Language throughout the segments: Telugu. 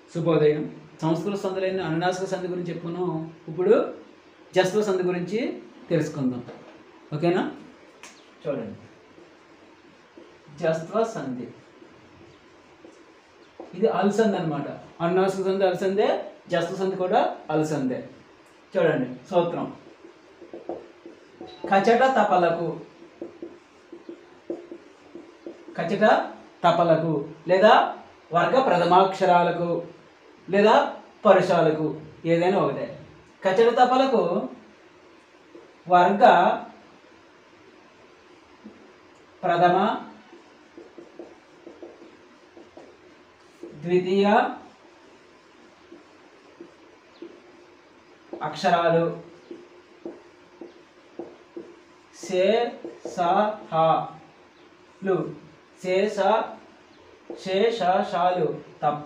శుభోదయం సంస్కృత సందులైన అనునాసిక సంధి గురించి చెప్పుకున్నాం ఇప్పుడు జస్వ సంధి గురించి తెలుసుకుందాం ఓకేనా చూడండి జస్వ సంధి ఇది అలసంది అనమాట అనునాసిక సంధి అలసందే జస్వ సంధి కూడా అలసందే చూడండి సూత్రం కచట తపలకు కచట తపలకు లేదా వర్గ ప్రథమాక్షరాలకు లేదా పరుషాలకు ఏదైనా ఒకటే కచట తపలకు వర్గ ప్రథమ ద్వితీయ అక్షరాలు సే స హ లు సే స షే ష షాలు తప్ప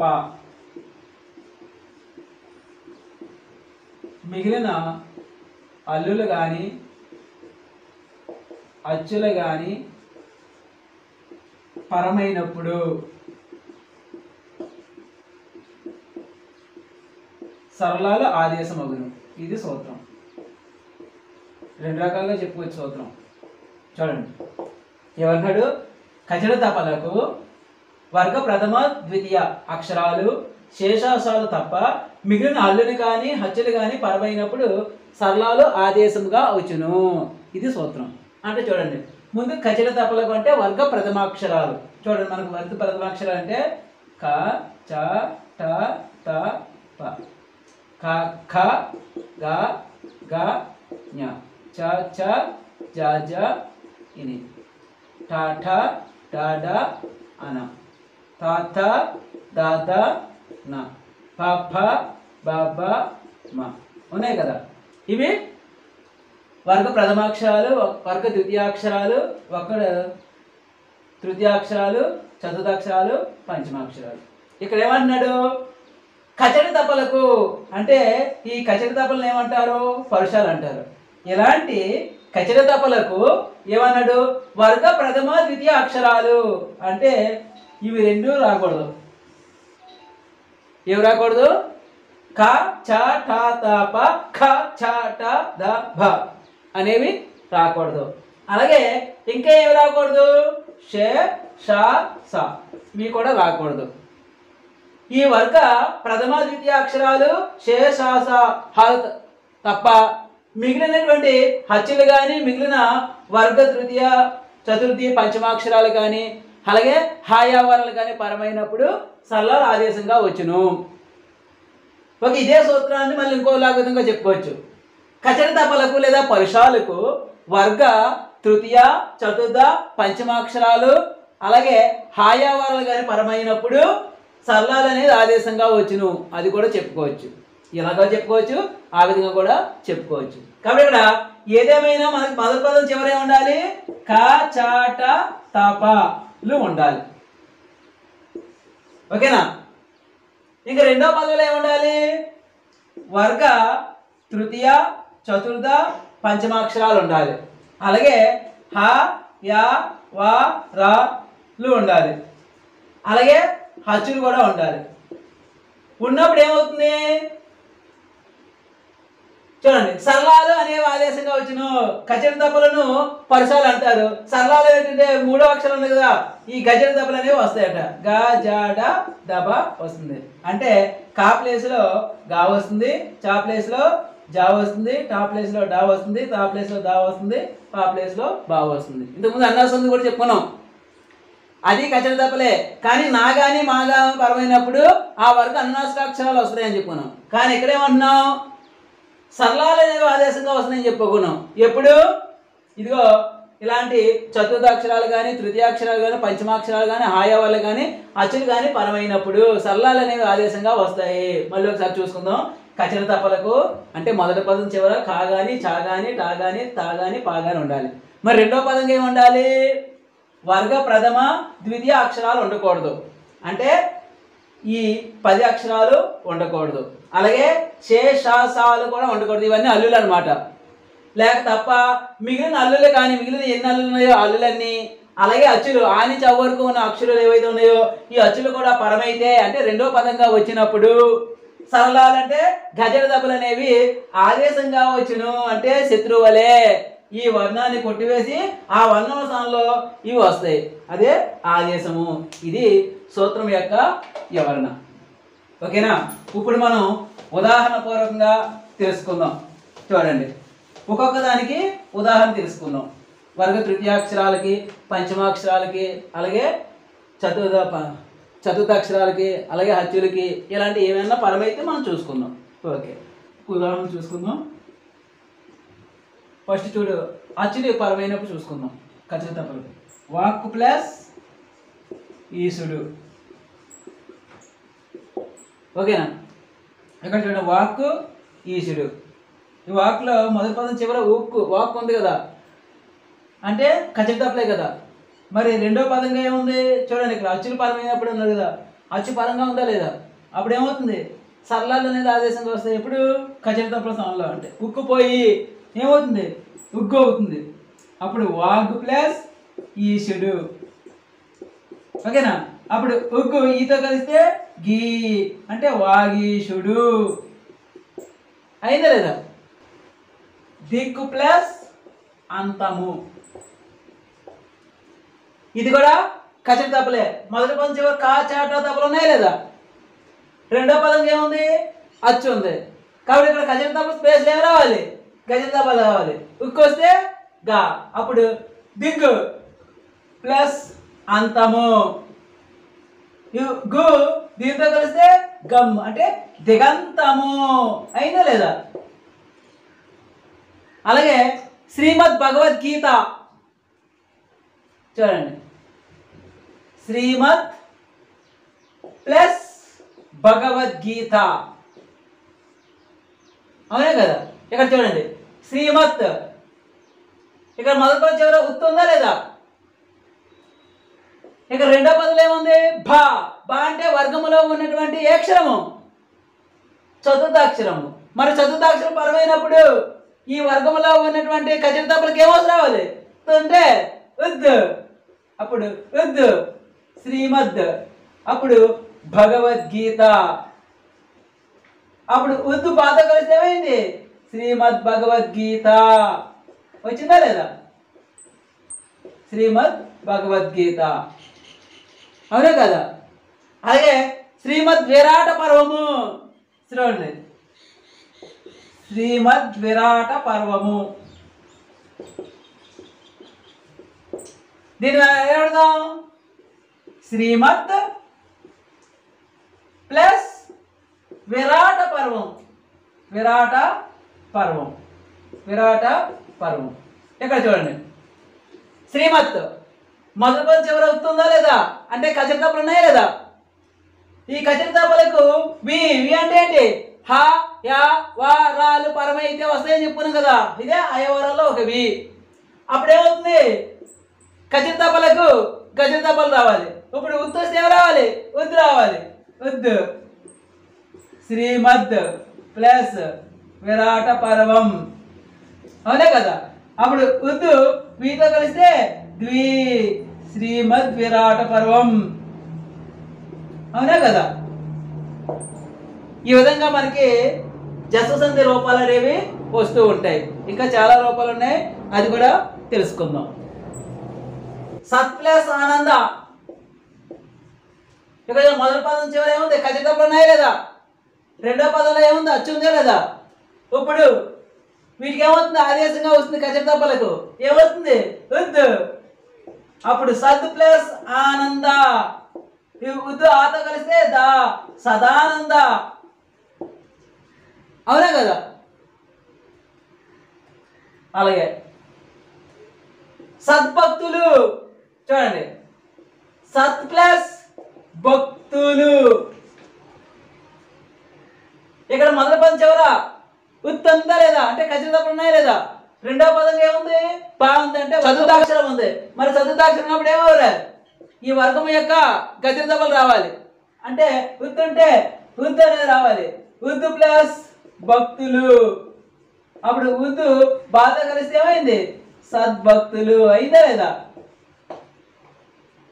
మిగిలిన అల్లులు కానీ అచ్చులు కానీ పరమైనప్పుడు సరళాలు ఆదేశమగును ఇది సూత్రం రెండు రకాలుగా చెప్పుకోవచ్చు సూత్రం చూడండి ఏమన్నాడు కచడ తపలకు వర్గ ప్రథమ ద్వితీయ అక్షరాలు శేషాశాలు తప్ప మిగిలిన అల్లుని కానీ హత్యలు కానీ పరమైనప్పుడు సరళాలు ఆదేశముగా వచ్చును ఇది సూత్రం అంటే చూడండి ముందు కచడ తపలకు అంటే వర్గ ప్రథమాక్షరాలు చూడండి మనకు వర్గ ప్రథమాక్షరాలు అంటే క చ ట త ప క ఖ గ గ ఞ చ చ జ జ ఇని ట ఠ డ డ అన త థ ద ద న ప ఫ బ బ మ ఉన్నాయి కదా ఇవి వర్గ ప్రథమాక్షరాలు వర్గ ద్వితీయాక్షరాలు ఒక్కడ తృతీయాక్షరాలు చతుర్థాక్షరాలు పంచమాక్షరాలు ఇక్కడ ఏమంటున్నాడు కచడి తప్పలకు అంటే ఈ కచడి తప్పలను ఏమంటారు పరుషాలు అంటారు ఇలాంటి కచడి తప్పలకు ఏమన్నాడు వర్గ ప్రథమ ద్వితీయ అక్షరాలు అంటే ఇవి రెండు రాకూడదు ఏవి రాకూడదు క చ ట త ప ఖ చ ట ద భ అనేవి రాకూడదు అలాగే ఇంకా ఏమి రాకూడదు షే ష స ఇవి కూడా రాకూడదు ఈ వర్గ ప్రథమ ద్వితీయ అక్షరాలు షే ష స హ తప్ప మిగిలినటువంటి హత్యలు కానీ మిగిలిన వర్గ తృతీయ చతుర్థి పంచమాక్షరాలు కానీ అలాగే హాయావరాలు కానీ పరమైనప్పుడు సరళ ఆదేశంగా వచ్చును ఒక ఇదే సూత్రాన్ని మళ్ళీ ఇంకోలా విధంగా చెప్పుకోవచ్చు కచట తపలకు లేదా పరుషాలకు వర్గ తృతీయ చతుర్థ పంచమాక్షరాలు అలాగే హాయావరాలు కానీ పరమైనప్పుడు సరళాలు అనేది ఆదేశంగా వచ్చును అది కూడా చెప్పుకోవచ్చు ఇలాగా చెప్పుకోవచ్చు ఆ విధంగా కూడా చెప్పుకోవచ్చు కాబట్టి ఇక్కడ ఏదేమైనా మనకి మొదటి పదం చివరే ఉండాలి క చాట తపలు ఉండాలి ఓకేనా ఇంకా రెండో పదంలో ఏముండాలి వర్గ తృతీయ చతుర్థ పంచమాక్షరాలు ఉండాలి అలాగే హ యా వా రా లు ఉండాలి అలాగే హచ్చులు కూడా ఉండాలి ఉన్నప్పుడు ఏమవుతుంది చూడండి సరళాలు అనేవి ఆదేశంగా వచ్చిన గజన దెబ్బలను పరుసాలు అంటారు సరళాలు ఏంటంటే మూడో అక్షరం ఉంది కదా ఈ గజన దెబ్బలు అనేవి వస్తాయట గా జా డ దబ వస్తుంది అంటే కా ప్లేస్ లో గా వస్తుంది చా ప్లేస్ లో జా వస్తుంది టా ప్లేస్ లో డా వస్తుంది తా ప్లేస్ లో దా వస్తుంది పా ప్లేస్ లో బా వస్తుంది ఇంతకుముందు అన్నాస్తుంది కూడా చెప్పుకున్నాం అది కచర దెబ్బలే కానీ నా కానీ మా కానీ పరమైనప్పుడు ఆ వరకు అన్నాస్కాక్షరాలు వస్తాయని చెప్పుకున్నాం కానీ ఇక్కడేమంటున్నాం సరళాలు అనేవి ఆదేశంగా వస్తున్నాయని చెప్పుకున్నాం ఎప్పుడు ఇదిగో ఇలాంటి చతుర్థాక్షరాలు కానీ తృతీయాక్షరాలు కానీ పంచమాక్షరాలు కానీ హాయవాళ్ళు కానీ అచ్చులు కానీ పరమైనప్పుడు సరళాలు అనేవి ఆదేశంగా వస్తాయి మళ్ళీ ఒకసారి చూసుకుందాం కచర తప్పలకు అంటే మొదటి పదం చివర కా కానీ చా కానీ టా కానీ తా కానీ పా కానీ ఉండాలి మరి రెండో పదం ఏమి ఉండాలి వర్గ ప్రథమ ద్వితీయ అక్షరాలు ఉండకూడదు అంటే ఈ పది అక్షరాలు ఉండకూడదు అలాగే శేషాసాలు కూడా ఉండకూడదు ఇవన్నీ అల్లులు అనమాట లేక తప్ప మిగిలిన అల్లులు కానీ మిగిలిన ఎన్ని అల్లులు ఉన్నాయో అల్లులన్నీ అలాగే అచ్చులు ఆ నుంచి అవ్వ వరకు ఉన్న అక్షరాలు ఏవైతే ఉన్నాయో ఈ అచ్చులు కూడా పరమైతే అంటే రెండో పదంగా వచ్చినప్పుడు సరళాలంటే గజల దెబ్బలు అనేవి ఆదేశంగా వచ్చును అంటే శత్రువులే ఈ వర్ణాన్ని కొట్టివేసి ఆ వర్ణం స్థానంలో ఇవి వస్తాయి అదే ఆదేశము ఇది సూత్రం యొక్క వివరణ ఓకేనా ఇప్పుడు మనం ఉదాహరణ పూర్వకంగా తెలుసుకుందాం చూడండి ఒక్కొక్క దానికి ఉదాహరణ తెలుసుకుందాం వర్గ తృతీయాక్షరాలకి పంచమాక్షరాలకి అలాగే చతుర్థ ప- చతుర్థాక్షరాలకి అలాగే హత్యులకి ఇలాంటి ఏమైనా పరమైతే మనం చూసుకుందాం ఓకే ఉదాహరణ చూసుకుందాం ఫస్ట్ చూడు అచ్చులు పరమైనప్పుడు చూసుకుందాం ఖచ్చితంగా తప్పదు వాక్ ప్లస్ ఈసుడు ఓకేనా ఇక్కడ చూడండి వాక్ ఈశుడు ఈ వాక్లో మొదటి పదం చివర ఉక్కు వాక్ ఉంది కదా అంటే ఖచ్చితప్లే కదా మరి రెండో పదంగా ఏముంది చూడండి ఇక్కడ అచ్చులు పరమైనప్పుడు ఉన్నారు కదా అచ్చు పరంగా ఉందా లేదా అప్పుడు ఏమవుతుంది సరళాలు అనేది ఆదేశంగా వస్తాయి ఎప్పుడు ఖచ్చితప్ల స్థానంలో అంటే ఉక్కు పోయి ఏమవుతుంది ఉగ్గు అవుతుంది అప్పుడు వాగ్ ప్లస్ ఈశుడు ఓకేనా అప్పుడు ఉగ్గు ఈతో కలిస్తే గీ అంటే వాగీషుడు అయిందా లేదా దిక్కు ప్లస్ అంతము ఇది కూడా కచడి తప్పలే మొదటి పదం చివరి కా చాట తప్పలు ఉన్నాయి లేదా రెండో పదం ఏముంది అచ్చు ఉంది కాబట్టి ఇక్కడ కచడి తప్ప స్పేస్ ఏమి రావాలి గజల తప్పలు రావాలి ఉక్కు వస్తే గా అప్పుడు దిక్కు ప్లస్ అంతము ఇవ్ గు దీంతో కలిస్తే గమ్ అంటే దిగంతము అయిందా లేదా అలాగే శ్రీమద్ భగవద్గీత చూడండి శ్రీమద్ ప్లస్ భగవద్గీత అవునే కదా ఇక్కడ చూడండి శ్రీమత్ ఇక్కడ మొదటి పదం చివర ఉత్తు ఉందా లేదా ఇక రెండో పదం ఏముంది భా బా అంటే వర్గములో ఉన్నటువంటి ఏ అక్షరము చతుర్థాక్షరము మరి చతుర్థాక్షరం పరమైనప్పుడు ఈ వర్గములో ఉన్నటువంటి ఖచ్చితపలకి ఏమవసరం రావాలి అంటే ఉద్ అప్పుడు ఉద్ శ్రీమద్ అప్పుడు భగవద్గీత అప్పుడు ఉద్దు బాధ కలిసి ఏమైంది శ్రీమద్ భగవద్గీత వచ్చిందా లేదా శ్రీమద్ భగవద్గీత అవునే కదా అలాగే శ్రీమద్ విరాట పర్వము చూడండి శ్రీమద్ విరాట పర్వము దీని ఏమడదాం శ్రీమద్ ప్లస్ విరాట పర్వం విరాట పర్వం విరాట పర్వం ఇక్కడ చూడండి శ్రీమత్ మొదటి పదం చివర అవుతుందా లేదా అంటే కచరితాపులు ఉన్నాయా లేదా ఈ కచరితాపులకు వి వి అంటే ఏంటి హ యా వా రాలు పరమైతే వస్తాయని చెప్పుకున్నాం కదా ఇదే అయవరాల్లో ఒక వి అప్పుడేమవుతుంది కచరితాపలకు గజరితాపాలు రావాలి ఇప్పుడు ఉత్తు వస్తే ఏం రావాలి ఉద్దు రావాలి ఉద్దు శ్రీమద్ ప్లస్ విరాట పర్వం అవునే కదా అప్పుడు ఉద్దు వీతో కలిస్తే ద్వి శ్రీమద్ విరాట పర్వం అవునా కదా ఈ విధంగా మనకి జససంధి రూపాలు అనేవి వస్తూ ఉంటాయి ఇంకా చాలా రూపాలు ఉన్నాయి అది కూడా తెలుసుకుందాం సత్ ప్లస్ ఆనంద ఇక మొదటి పదం చివరి ఏముంది ఖచ్చితంగా ఉన్నాయి లేదా రెండో పదంలో ఏముంది అచ్చు ఉందా లేదా ఇప్పుడు వీటికి ఏమవుతుంది ఆదేశంగా వస్తుంది ఖచ్చితప్పలకు ఏమవుతుంది వద్దు అప్పుడు సద్ ప్లస్ ఆనంద ఈ ఉద్దు ఆతో కలిస్తే దా సదానంద అవునా కదా అలాగే సద్భక్తులు చూడండి సత్ ప్లస్ భక్తులు ఇక్కడ మొదటి పదం చివర ఉత్తు ఉందా లేదా అంటే ఖచ్చితంగా ఉన్నాయా లేదా రెండో పదం ఏముంది బాగుంది అంటే చతుర్థాక్షరం ఉంది మరి చతుర్థాక్షరం అప్పుడు ఏమవ్వాలి ఈ వర్గం యొక్క గతిదబలు రావాలి అంటే ఉత్తు అంటే ఉద్దు అనేది రావాలి ఉద్దు ప్లస్ భక్తులు అప్పుడు ఉద్దు బాధ కలిస్తే ఏమైంది సద్భక్తులు అయిందా లేదా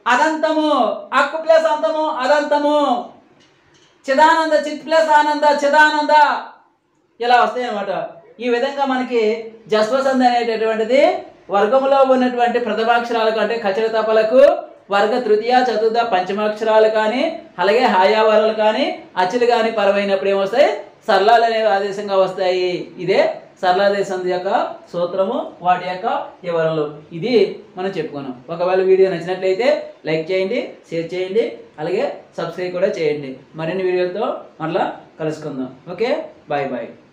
అనంతము అక్కు ప్లస్ అంతము అనంతము చిదానంద చిత్ ప్లస్ ఆనంద చిదానంద ఇలా వస్తాయి అన్నమాట ఈ విధంగా మనకి జస్వసంధి అనేటటువంటిది వర్గములో ఉన్నటువంటి ప్రథమాక్షరాలు అంటే ఖచ్చిత తపలకు వర్గ తృతీయ చతుర్థ పంచమాక్షరాలు కానీ అలాగే హాయావరాలు కానీ అచ్చులు కానీ పరమైనప్పుడు ఏమొస్తాయి సరళాలు అనేవి ఆదేశంగా వస్తాయి ఇదే సరళాదేశం యొక్క సూత్రము వాటి యొక్క వివరాలు ఇది మనం చెప్పుకున్నాం ఒకవేళ వీడియో నచ్చినట్లయితే లైక్ చేయండి షేర్ చేయండి అలాగే సబ్స్క్రైబ్ కూడా చేయండి మరిన్ని వీడియోలతో మరలా కలుసుకుందాం ఓకే బాయ్ బాయ్